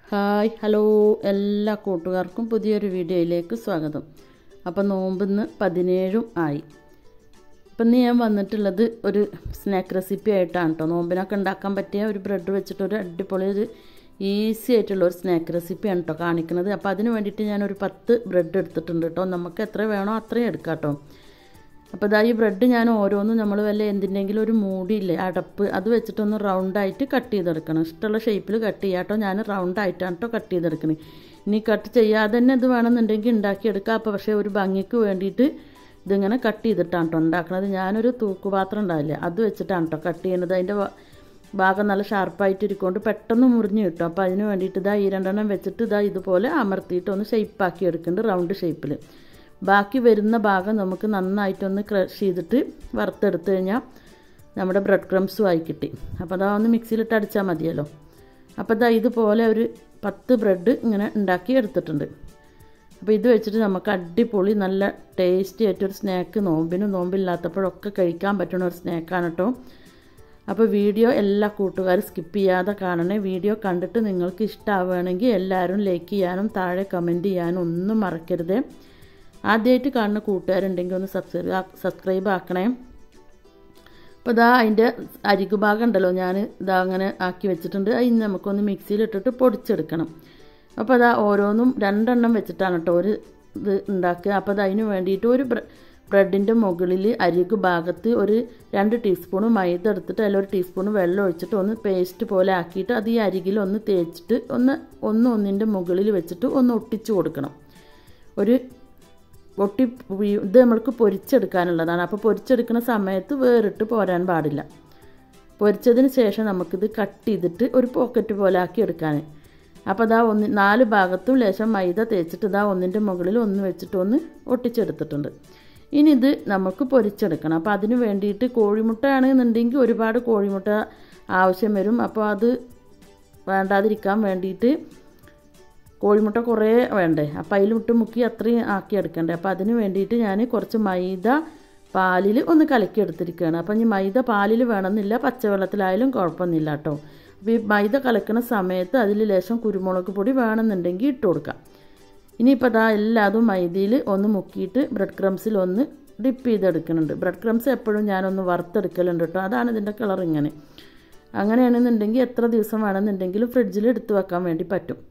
hi hello എല്ലാ കൂട്ടുകാർക്കും പുതിയൊരു വീഡിയോയിലേക്ക് സ്വാഗതം അപ്പം നോമ്പിന്ന് പതിനേഴും ആയി അപ്പം ഇന്ന് ഞാൻ വന്നിട്ടുള്ളത് ഒരു സ്നാക്ക് റെസിപ്പി ആയിട്ടാണ് കേട്ടോ നോമ്പിനൊക്കെ ഉണ്ടാക്കാൻ പറ്റിയ ഒരു ബ്രെഡ് വെച്ചിട്ട് ഒരു അടിപൊളി ഒരു ഈസി ആയിട്ടുള്ള ഒരു സ്നാക്ക് റെസിപ്പിയാണ് കേട്ടോ കാണിക്കുന്നത് അപ്പോൾ അതിന് വേണ്ടിയിട്ട് ഞാനൊരു പത്ത് ബ്രെഡ് എടുത്തിട്ടുണ്ട് കേട്ടോ നമുക്ക് എത്ര വേണോ അത്രയും എടുക്കാം കേട്ടോ അപ്പോൾ ഇതാ ഈ ബ്രെഡ് ഞാൻ ഓരോന്നും നമ്മൾ വല്ല എന്തിൻ്റെങ്കിലും ഒരു മൂടിയില്ലേ അടപ്പ് അത് വെച്ചിട്ടൊന്ന് റൗണ്ടായിട്ട് കട്ട് ചെയ്തെടുക്കണം ഇഷ്ടമുള്ള ഷേപ്പിൽ കട്ട് ചെയ്യാം കേട്ടോ ഞാൻ റൗണ്ടായിട്ടാണ് കേട്ടോ കട്ട് ചെയ്തെടുക്കണത് ഇനി കട്ട് ചെയ്യാതെ തന്നെ ഇത് വേണമെന്നുണ്ടെങ്കിൽ ഉണ്ടാക്കിയെടുക്കാം അപ്പോൾ പക്ഷേ ഒരു ഭംഗിക്ക് വേണ്ടിയിട്ട് ഇതിങ്ങനെ കട്ട് ചെയ്തിട്ടാണ് കേട്ടോ ഉണ്ടാക്കുന്നത് ഞാനൊരു തൂക്കുപാത്രം ഉണ്ടാവില്ലേ അത് വെച്ചിട്ടാണ് കേട്ടോ കട്ട് ചെയ്യുന്നത് അതിൻ്റെ ഭാഗം നല്ല ഷാർപ്പായിട്ട് ഇരിക്കൊണ്ട് പെട്ടെന്ന് മുറിഞ്ഞ് കിട്ടും അപ്പോൾ അതിന് വേണ്ടിയിട്ട് ഇതാ ഈ രണ്ടെണ്ണം വെച്ചിട്ട് ഇതാ ഇതുപോലെ അമർത്തിയിട്ട് ഒന്ന് ഷേപ്പാക്കി എടുക്കുന്നുണ്ട് റൗണ്ട് ഷേപ്പിൽ ബാക്കി വരുന്ന ഭാഗം നമുക്ക് നന്നായിട്ടൊന്ന് ക്രഷ് ചെയ്തിട്ട് വറുത്തെടുത്ത് കഴിഞ്ഞാൽ നമ്മുടെ ബ്രെഡ് ക്രംസും ആയി കിട്ടി അപ്പോൾ അതാ ഒന്ന് മിക്സിയിലിട്ട് അടിച്ചാൽ മതിയല്ലോ അപ്പോൾ ഇതാ ഇതുപോലെ ഒരു പത്ത് ബ്രെഡ് ഇങ്ങനെ ഉണ്ടാക്കി എടുത്തിട്ടുണ്ട് അപ്പോൾ ഇത് വെച്ചിട്ട് നമുക്ക് അടിപൊളി നല്ല ടേസ്റ്റി ആയിട്ടൊരു സ്നാക്ക് നോമ്പിനും നോമ്പില്ലാത്തപ്പോഴൊക്കെ കഴിക്കാൻ പറ്റുന്ന ഒരു സ്നാക്കാണ് കേട്ടോ അപ്പോൾ വീഡിയോ എല്ലാ കൂട്ടുകാരും സ്കിപ്പ് ചെയ്യാതെ കാണണേ വീഡിയോ കണ്ടിട്ട് നിങ്ങൾക്ക് ഇഷ്ടമാവുകയാണെങ്കിൽ എല്ലാവരും ലൈക്ക് ചെയ്യാനും താഴെ കമൻറ്റ് ചെയ്യാനും ഒന്നും മറക്കരുത് ആദ്യമായിട്ട് കാണുന്ന കൂട്ടുകാരുണ്ടെങ്കിൽ ഒന്ന് സബ്സ്ക്രൈബ് സബ്സ്ക്രൈബ് ആക്കണേ അപ്പോൾ ഇതാ അതിൻ്റെ അരികു ഭാഗം ഉണ്ടല്ലോ ഞാൻ ഇതാ അങ്ങനെ ആക്കി വെച്ചിട്ടുണ്ട് അതിന് നമുക്കൊന്ന് മിക്സിയിലിട്ടിട്ട് പൊടിച്ചെടുക്കണം അപ്പോൾ അതാ ഓരോന്നും രണ്ടെണ്ണം വെച്ചിട്ടാണ് കേട്ടോ ഒരു ഇത് ഉണ്ടാക്കുക അപ്പോൾ അത് അതിന് വേണ്ടിയിട്ട് ഒരു ബ്രെഡിൻ്റെ മുകളിൽ അരികു ഭാഗത്ത് ഒരു രണ്ട് ടീസ്പൂൺ മൈദ എടുത്തിട്ട് അതിൽ ഒരു ടീസ്പൂൺ വെള്ളം ഒഴിച്ചിട്ട് ഒന്ന് പേസ്റ്റ് പോലെ ആക്കിയിട്ട് അത് ഈ അരികിൽ ഒന്ന് തേച്ചിട്ട് ഒന്ന് ഒന്ന് ഒന്നിൻ്റെ മുകളിൽ വെച്ചിട്ട് ഒന്ന് ഒട്ടിച്ചു കൊടുക്കണം ഒരു ഒട്ടി ഇത് നമ്മൾക്ക് പൊരിച്ചെടുക്കാനുള്ളതാണ് അപ്പോൾ പൊരിച്ചെടുക്കുന്ന സമയത്ത് വേറിട്ട് പോരാൻ പാടില്ല പൊരിച്ചതിന് ശേഷം നമുക്കിത് കട്ട് ചെയ്തിട്ട് ഒരു പോക്കറ്റ് പോലെ ആക്കി എടുക്കാൻ അപ്പോൾ അതാ ഒന്ന് നാല് ഭാഗത്തും ലേശം മൈദ തേച്ചിട്ട് ഇതാ ഒന്നിൻ്റെ മുകളിൽ ഒന്ന് വെച്ചിട്ട് ഒന്ന് ഒട്ടിച്ചെടുത്തിട്ടുണ്ട് ഇനി ഇത് നമുക്ക് പൊരിച്ചെടുക്കണം അപ്പോൾ അതിന് വേണ്ടിയിട്ട് കോഴിമുട്ട ആണെന്നുണ്ടെങ്കിൽ ഒരുപാട് കോഴിമുട്ട ആവശ്യം വരും അപ്പോൾ അത് വേണ്ടാതിരിക്കാൻ വേണ്ടിയിട്ട് കോഴിമുട്ട കുറേ വേണ്ടേ അപ്പോൾ അതിലിട്ട് മുക്കി അത്രയും ആക്കി എടുക്കണ്ടേ അപ്പോൾ അതിന് വേണ്ടിയിട്ട് ഞാൻ കുറച്ച് മൈദ പാലിൽ ഒന്ന് കലക്കി എടുത്തിരിക്കുകയാണ് അപ്പം ഇനി മൈദ പാലിൽ വേണമെന്നില്ല പച്ചവെള്ളത്തിലായാലും കുഴപ്പമൊന്നുമില്ല കേട്ടോ അപ്പോൾ ഈ മൈദ കലക്കുന്ന സമയത്ത് അതിൽ ലേശം കുരുമുളക് പൊടി വേണമെന്നുണ്ടെങ്കിൽ ഇട്ട് കൊടുക്കാം ഇനിയിപ്പോൾ അതാ എല്ലാതും മൈദയിൽ ഒന്ന് മുക്കിയിട്ട് ബ്രെഡ് ക്രംസിൽ ഒന്ന് ഡിപ്പ് ചെയ്തെടുക്കുന്നുണ്ട് ബ്രെഡ് ക്രംസ് എപ്പോഴും ഞാനൊന്ന് വറുത്തെടുക്കലുണ്ട് കേട്ടോ അതാണ് ഇതിൻ്റെ കളർ ഇങ്ങനെ അങ്ങനെയാണെന്നുണ്ടെങ്കിൽ എത്ര ദിവസം വേണമെന്നുണ്ടെങ്കിലും ഫ്രിഡ്ജിൽ എടുത്ത് വെക്കാൻ വേണ്ടി പറ്റും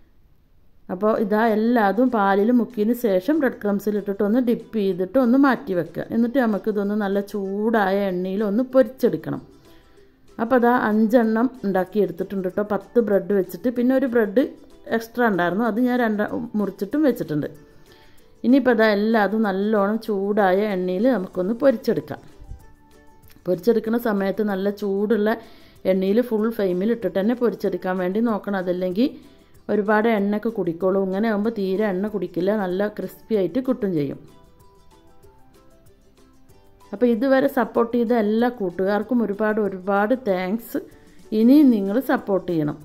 അപ്പോൾ ഇതാ എല്ലാതും പാലിൽ മുക്കിയതിന് ശേഷം ബ്രെഡ് ക്രംസിൽ ഇട്ടിട്ട് ഒന്ന് ഡിപ്പ് ചെയ്തിട്ട് ഒന്ന് മാറ്റി വെക്കുക എന്നിട്ട് നമുക്ക് ഇതൊന്ന് നല്ല ചൂടായ എണ്ണയിൽ ഒന്ന് പൊരിച്ചെടുക്കണം അപ്പോൾ അതാ അഞ്ചെണ്ണം ഉണ്ടാക്കി എടുത്തിട്ടുണ്ട് കേട്ടോ പത്ത് ബ്രെഡ് വെച്ചിട്ട് പിന്നെ ഒരു ബ്രെഡ് എക്സ്ട്രാ ഉണ്ടായിരുന്നു അത് ഞാൻ രണ്ട മുറിച്ചിട്ടും വെച്ചിട്ടുണ്ട് ഇനിയിപ്പോൾ അതാ എല്ലാതും നല്ലോണം ചൂടായ എണ്ണയിൽ നമുക്കൊന്ന് പൊരിച്ചെടുക്കാം പൊരിച്ചെടുക്കുന്ന സമയത്ത് നല്ല ചൂടുള്ള എണ്ണയിൽ ഫുൾ ഫ്ലെയിമിൽ ഇട്ടിട്ട് തന്നെ പൊരിച്ചെടുക്കാൻ വേണ്ടി നോക്കണം അതല്ലെങ്കിൽ ഒരുപാട് എണ്ണയൊക്കെ കുടിക്കോളൂ ഇങ്ങനെ ആകുമ്പോൾ തീരെ എണ്ണ കുടിക്കില്ല നല്ല ക്രിസ്പി ആയിട്ട് കിട്ടും ചെയ്യും അപ്പോൾ ഇതുവരെ സപ്പോർട്ട് ചെയ്ത എല്ലാ കൂട്ടുകാർക്കും ഒരുപാട് ഒരുപാട് താങ്ക്സ് ഇനിയും നിങ്ങൾ സപ്പോർട്ട് ചെയ്യണം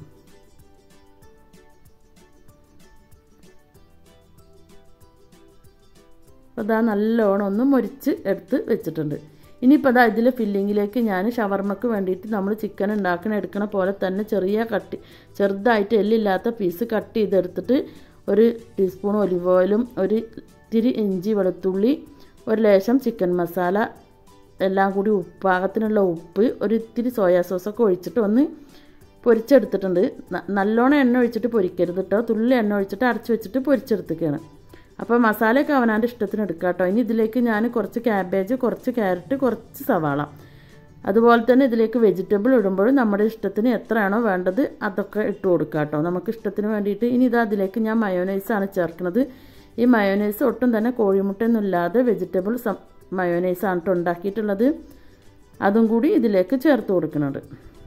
അപ്പോൾ അതാ നല്ലോണം ഒന്ന് മൊരിച്ച് എടുത്ത് വെച്ചിട്ടുണ്ട് ഇനിയിപ്പോൾ അതാ ഇതിൽ ഫില്ലിങ്ങിലേക്ക് ഞാൻ ഷവർമ്മക്ക് വേണ്ടിയിട്ട് നമ്മൾ ചിക്കൻ ഉണ്ടാക്കണ എടുക്കണ പോലെ തന്നെ ചെറിയ കട്ടി ചെറുതായിട്ട് എല്ലില്ലാത്ത പീസ് കട്ട് ചെയ്തെടുത്തിട്ട് ഒരു ടീസ്പൂൺ ഒലിവ് ഓയിലും ഒരു ഇത്തിരി ഇഞ്ചി വെളുത്തുള്ളി ഒരു ലേശം ചിക്കൻ മസാല എല്ലാം കൂടി ഉപ്പാകത്തിനുള്ള ഉപ്പ് ഒരു ഇത്തിരി സോയാ സോസൊക്കെ ഒഴിച്ചിട്ട് ഒന്ന് പൊരിച്ചെടുത്തിട്ടുണ്ട് നല്ലോണം എണ്ണ ഒഴിച്ചിട്ട് പൊരിക്കരുത് കേട്ടോ തുള്ളി എണ്ണ ഒഴിച്ചിട്ട് അടച്ചു വെച്ചിട്ട് പൊരിച്ചെടുത്തേക്കാണ് അപ്പോൾ മസാലയൊക്കെ അവനാൻ്റെ ഇഷ്ടത്തിന് എടുക്കുക കേട്ടോ ഇനി ഇതിലേക്ക് ഞാൻ കുറച്ച് ക്യാബേജ് കുറച്ച് ക്യാരറ്റ് കുറച്ച് സവാള അതുപോലെ തന്നെ ഇതിലേക്ക് വെജിറ്റബിൾ ഇടുമ്പോഴും നമ്മുടെ ഇഷ്ടത്തിന് എത്രയാണോ വേണ്ടത് അതൊക്കെ ഇട്ട് കൊടുക്കുക കേട്ടോ നമുക്ക് ഇഷ്ടത്തിന് വേണ്ടിയിട്ട് ഇനി ഇത് അതിലേക്ക് ഞാൻ മയോനൈസാണ് ചേർക്കുന്നത് ഈ മയോനൈസ് ഒട്ടും തന്നെ കോഴിമുട്ടയൊന്നും ഇല്ലാതെ വെജിറ്റബിൾ മയോനൈസാണ് കേട്ടോ ഉണ്ടാക്കിയിട്ടുള്ളത് അതും കൂടി ഇതിലേക്ക് ചേർത്ത് കൊടുക്കുന്നുണ്ട്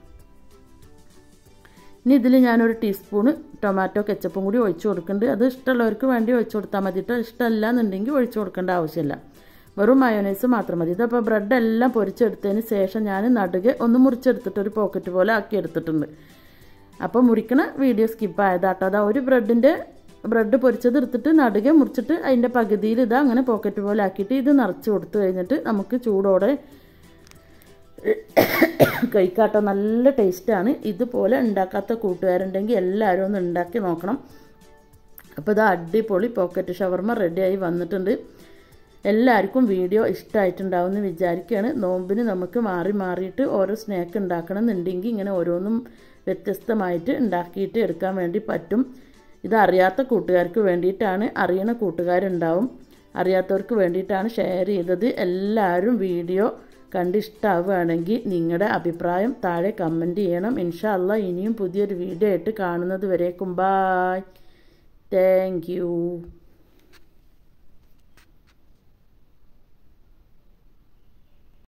ഇനി ഇതിൽ ഞാനൊരു ടീസ്പൂണ് ടൊമാറ്റോ കെച്ചപ്പും കൂടി ഒഴിച്ചു കൊടുക്കുന്നുണ്ട് അത് ഇഷ്ടമുള്ളവർക്ക് വേണ്ടി ഒഴിച്ചു കൊടുത്താൽ മതി കേട്ടോ ഇഷ്ടമല്ല എന്നുണ്ടെങ്കിൽ ഒഴിച്ചു കൊടുക്കേണ്ട ആവശ്യമില്ല വെറും മയോനൈസ് മാത്രം മതി ഇതപ്പോൾ ബ്രെഡ് എല്ലാം പൊരിച്ചെടുത്തതിന് ശേഷം ഞാൻ നടുകെ ഒന്ന് മുറിച്ചെടുത്തിട്ട് ഒരു പോക്കറ്റ് പോലെ ആക്കി എടുത്തിട്ടുണ്ട് അപ്പോൾ മുറിക്കണ വീഡിയോ സ്കിപ്പ് ആയതാട്ടോ അതാ ഒരു ബ്രെഡിൻ്റെ ബ്രെഡ് പൊരിച്ചത് എടുത്തിട്ട് നടുകെ മുറിച്ചിട്ട് അതിൻ്റെ പകുതിയിൽ ഇതാ അങ്ങനെ പോക്കറ്റ് പോലെ ആക്കിയിട്ട് ഇത് നിറച്ച് കൊടുത്തു കഴിഞ്ഞിട്ട് നമുക്ക് ചൂടോടെ കഴിക്കാട്ടോ നല്ല ടേസ്റ്റാണ് ഇതുപോലെ ഉണ്ടാക്കാത്ത കൂട്ടുകാരുണ്ടെങ്കിൽ എല്ലാവരും ഒന്ന് ഉണ്ടാക്കി നോക്കണം അപ്പോൾ ഇത് അടിപൊളി പോക്കറ്റ് ഷവർമ റെഡിയായി വന്നിട്ടുണ്ട് എല്ലാവർക്കും വീഡിയോ ഇഷ്ടമായിട്ടുണ്ടാവും എന്ന് വിചാരിക്കുകയാണ് നോമ്പിന് നമുക്ക് മാറി മാറിയിട്ട് ഓരോ സ്നാക്ക് ഉണ്ടാക്കണം എന്നുണ്ടെങ്കിൽ ഇങ്ങനെ ഓരോന്നും വ്യത്യസ്തമായിട്ട് ഉണ്ടാക്കിയിട്ട് എടുക്കാൻ വേണ്ടി പറ്റും ഇത് അറിയാത്ത കൂട്ടുകാർക്ക് വേണ്ടിയിട്ടാണ് അറിയണ കൂട്ടുകാരുണ്ടാവും അറിയാത്തവർക്ക് വേണ്ടിയിട്ടാണ് ഷെയർ ചെയ്തത് എല്ലാവരും വീഡിയോ കണ്ടിഷ്ടാവുകയാണെങ്കിൽ നിങ്ങളുടെ അഭിപ്രായം താഴെ കമൻറ്റ് ചെയ്യണം ഇൻഷാ അല്ല ഇനിയും പുതിയൊരു വീഡിയോ ആയിട്ട് കാണുന്നത് വരേക്കും ബായ് താങ്ക് യു